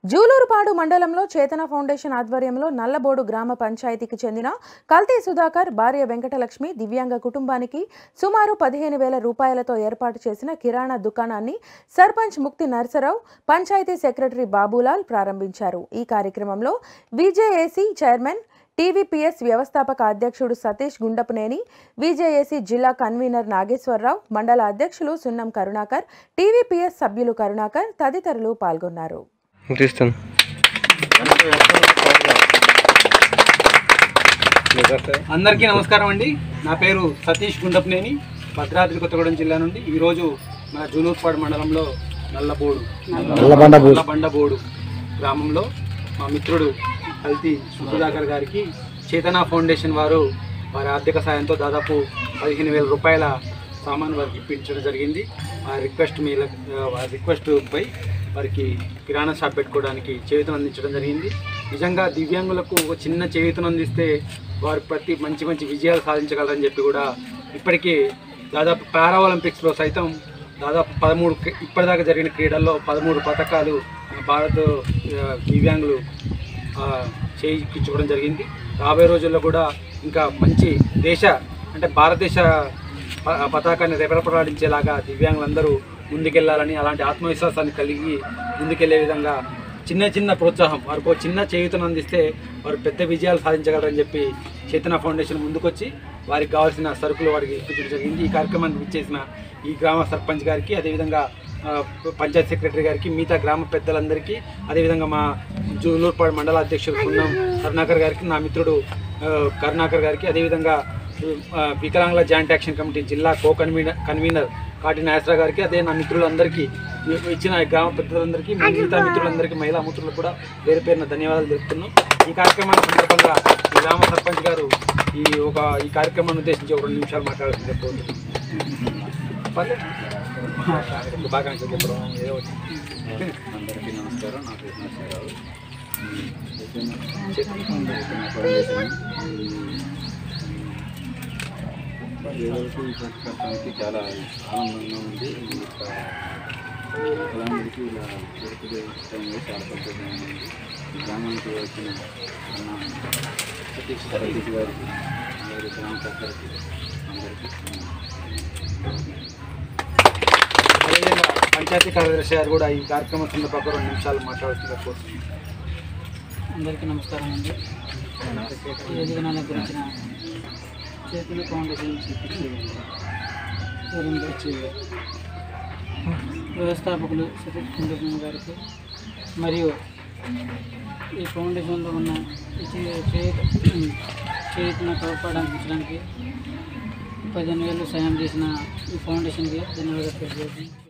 జూలూరుపాడు మండలంలో చేతన ఫౌండేషన్ ఆధ్వర్యంలో నల్లబోడు గ్రామ పంచాయతీకి చెందిన కల్తీ సుధాకర్ భార్య వెంకటలక్ష్మి దివ్యాంగ కుటుంబానికి సుమారు పదిహేను వేల రూపాయలతో ఏర్పాటు చేసిన కిరాణా దుకాణాన్ని సర్పంచ్ ముక్తి నర్సరావు పంచాయతీ సెక్రటరీ బాబులాల్ ప్రారంభించారు ఈ కార్యక్రమంలో విజేఏసీ చైర్మన్ టీవీపీఎస్ వ్యవస్థాపక అధ్యక్షుడు సతీష్ గుండపనేని విజేఏసీ జిల్లా కన్వీనర్ నాగేశ్వరరావు మండల అధ్యక్షులు సున్నం కరుణాకర్ టీవీపీఎస్ సభ్యులు కరుణాకర్ తదితరులు పాల్గొన్నారు తీస్తాను అందరికీ నమస్కారం అండి నా పేరు సతీష్ గుండప్నేని భద్రాద్రి కొత్తగూడెం జిల్లా నుండి ఈరోజు మన జూనూర్పాడు మండలంలో నల్లబోడు నల్లబండబోడు గ్రామంలో మా మిత్రుడు కల్తీ సుధాకర్ గారికి చేతనా ఫౌండేషన్ వారు వారి ఆర్థిక సాయంతో దాదాపు పదిహేను వేల రూపాయల సామాన్ వారికి ఇప్పించడం జరిగింది ఆ రిక్వెస్ట్ మీ ఆ రిక్వెస్ట్ పై వారికి కిరాణా షాప్ పెట్టుకోవడానికి చేయూతను అందించడం జరిగింది నిజంగా దివ్యాంగులకు ఒక చిన్న చేయూతను అందిస్తే వారు ప్రతి మంచి మంచి విజయాలు సాధించగలరని చెప్పి కూడా ఇప్పటికీ దాదాపు పారా ఒలింపిక్స్లో సైతం దాదాపు పదమూడు క్రీ- ఇప్పటిదాకా జరిగిన క్రీడల్లో పదమూడు పథకాలు మన భారత ఆ, దివ్యాంగులు ఆ, చేయించుకోవడం జరిగింది రాబోయే రోజుల్లో కూడా ఇంకా మంచి దేశ అంటే భారతదేశ ప- పతాకాన్ని రెపరెపలాడించేలాగా దివ్యాంగులందరూ ముందుకెళ్లాలని అలాంటి ఆత్మవిశ్వాసాన్ని కలిగి ముందుకెళ్లే విధంగా చిన్న చిన్న ప్రోత్సాహం వారికి ఒక చిన్న చేయూతను అందిస్తే వారు పెద్ద విజయాలు సాధించగలరని చెప్పి చేతన ఫౌండేషన్ ముందుకొచ్చి వారికి కావాల్సిన సరుకులు వారికి ఇప్పించడం జరిగింది ఈ కార్యక్రమాన్ని ఇచ్చేసిన ఈ గ్రామ సర్పంచ్ గారికి అదేవిధంగా ఆ, పంచాయత్ సెక్రటరీ గారికి మిగతా గ్రామ పెద్దలందరికీ అదేవిధంగా మా జూలూరుపాడు మండల అధ్యక్షుడు సున్నం కరుణాకర్ గారికి నా మిత్రుడు ఆ, కరుణాకర్ గారికి అదేవిధంగా ఆ, వికలాంగుల జాయింట్ యాక్షన్ కమిటీ జిల్లా కో కన్వీనర్ కన్వీనర్ కాటి నాయసరావు గారికి అదే నా మిత్రులందరికీ ఇచ్చిన ఈ గ్రామ పెద్దలందరికీ మా మిగతా మిత్రులందరికీ మహిళా మిత్రులకు కూడా పేరు పేరున ధన్యవాదాలు తెలుపుతున్నాం ఈ కార్యక్రమాన్ని సందర్భంగా ఈ గ్రామ సర్పంచ్ గారు ఈ ఒక ఈ కార్యక్రమాన్ని ఉద్దేశించి ఒక రెండు నిమిషాలు మాట్లాడాల్సిందే కోరుతున్నాను పర్లేదు. శుభాకాంక్షలు చెప్పడం ఏదో ఒకటి అందరికీ నమస్కారం నా పేరు నరసింహరావు పేదలకు కట్టడానికి చాలా ఆనందంగా ఉంది ఈ యొక్క కులానికి ఇలా చేరుకు చేయడం చాలా సంతోషంగా ఉంది ఈ గ్రామానికి వచ్చిన అన్న సతీష్ సతీష్ గారికి అలాగే గ్రామ పెద్దలకి అందరికీ అదేవిధంగా పంచాయతీ కార్యదర్శి గారు కూడా ఈ కార్యక్రమం సందర్భంగా రెండు నిమిషాలు మాట్లాడుతున్న కోరుతున్నాను అందరికీ నమస్కారం అండి ఈ వేదికను అలంకరించిన చేతుల ఫౌండేషన్ వచ్చి వ్యవస్థాపకులు సతీష్ కుండపూర్ గారికి మరియు ఈ ఫౌండేషన్లో ఉన్న ఈ చే- చేతి చేతిని కాపాడించడానికి పదిహేను వేలు సాయం చేసిన ఈ ఫౌండేషన్కి ధన్యవాదాలు తెలియజేస్తున్నాను